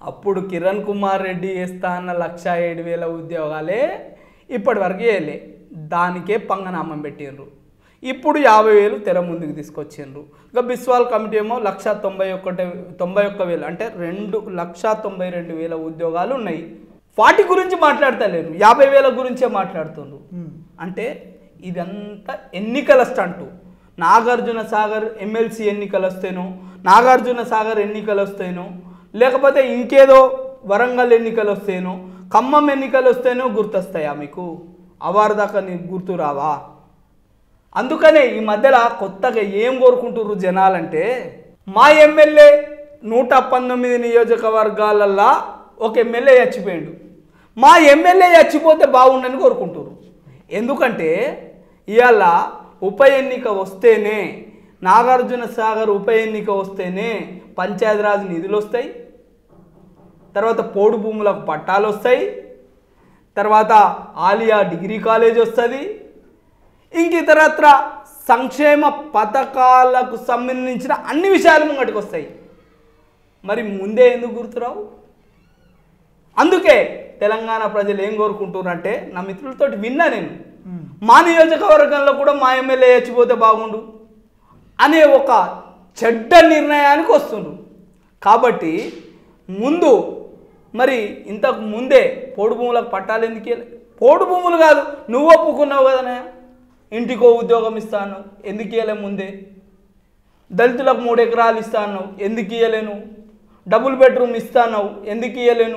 అప్పుడు కిరణ్ కుమార్ రెడ్డి వేస్తా అన్న లక్ష ఏడు వేల ఉద్యోగాలే ఇప్పటి వరకు వేయలే దానికే పంగనామం పెట్టిండ్రు ఇప్పుడు యాభై వేలు తెర ముందుకు తీసుకొచ్చిండ్రు ఇంకా బిస్వాల్ కమిటీ ఏమో లక్ష తొంభై ఒకటి తొంభై ఒక్క వేలు అంటే రెండు లక్ష తొంభై రెండు వేల ఉద్యోగాలు ఉన్నాయి వాటి గురించి మాట్లాడతలేరు యాభై వేల గురించే మాట్లాడుతుండ్రు అంటే ఇదంతా ఎన్నికల స్టంటు నాగార్జున సాగర్ ఎమ్మెల్సీ ఎన్నికలు వస్తేనో నాగార్జున సాగర్ ఎన్నికలు వస్తేనో లేకపోతే ఇంకేదో వరంగల్ ఎన్నికలు వస్తేనో ఖమ్మం ఎన్నికలు వస్తేనో గుర్తొస్తాయా మీకు అవారు దాకా నీకు గుర్తు రావా అందుకనే ఈ మధ్యలో కొత్తగా ఏం కోరుకుంటుర్రు జనాలంటే మా ఎమ్మెల్యే నూట పంతొమ్మిది నియోజకవర్గాలల్లో ఒక ఎమ్మెల్యే చచ్చిపోయాడు మా ఎమ్మెల్యే చచ్చిపోతే బాగుండని కోరుకుంటుర్రు ఎందుకంటే ఇవాళ ఉప ఎన్నిక వస్తేనే నాగార్జున సాగర్ ఉప ఎన్నిక వస్తేనే పంచాయతీరాజ్ నిధులు వస్తాయి తర్వాత పోడు భూములకు పట్టాలు వస్తాయి తర్వాత ఆలియా డిగ్రీ కాలేజ్ వస్తుంది ఇంక ఇతరత్ర సంక్షేమ పథకాలకు సంబంధించిన అన్ని విషయాలు ముంగటికి వస్తాయి మరి ముందే ఎందుకు గుర్తురావు అందుకే తెలంగాణ ప్రజలు ఏం కోరుకుంటున్నారంటే నా మిత్రులతోటి విన్నా నేను మా నియోజకవర్గంలో కూడా మా ఎమ్మెల్యే చచ్చిపోతే బాగుండు అనే ఒక చెడ్డ నిర్ణయానికి వస్తుండ్రు కాబట్టి ముందు మరి ఇంతకు ముందే పోడు భూములకు పట్టాలు ఎందుకు ఇయ్యలే? పోడు భూములు కాదు నువ్వు ఒప్పుకున్నావు కదనే ఇంటికో ఉద్యోగం ఇస్తాను ఎందుకు ఇయ్యలే ముందే దళితులకు మూడు ఎకరాలు ఇస్తాను ఎందుకు ఇయ్యలేను డబుల్ బెడ్రూమ్ ఇస్తాను ఎందుకు ఇయ్యలేను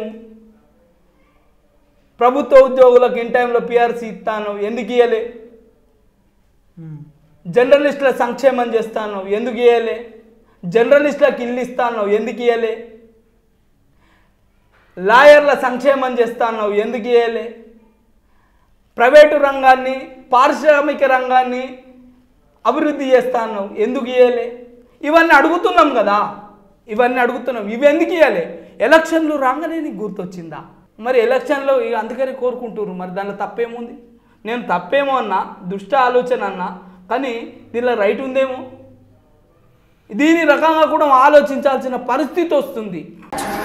ప్రభుత్వ ఉద్యోగులకు ఇన్ టైంలో పిఆర్సీ ఇస్తాను ఎందుకు ఇయ్యలే జర్నలిస్టుల సంక్షేమం చేస్తాను ఎందుకు ఇయ్యలే జర్నలిస్టులకు ఇల్లు ఇస్తాను ఎందుకు ఇయ్యలే లాయర్ల సంక్షేమం చేస్తాను ఎందుకు ఇయ్యలే ప్రైవేటు రంగాన్ని పారిశ్రామిక రంగాన్ని అభివృద్ధి చేస్తాను ఎందుకు ఇయ్యలే ఇవన్నీ అడుగుతున్నాం కదా ఇవన్నీ అడుగుతున్నాం ఇవి ఎందుకు ఇవ్వాలి ఎలక్షన్లు రాగానే నీకు గుర్తొచ్చిందా మరి ఎలక్షన్లో ఇక అందుకని కోరుకుంటున్నారు మరి దానిలో తప్పేముంది నేను తప్పేమో అన్నా దుష్ట ఆలోచన అన్నా కానీ దీనిలో రైట్ ఉందేమో దీని రకంగా కూడా ఆలోచించాల్సిన పరిస్థితి వస్తుంది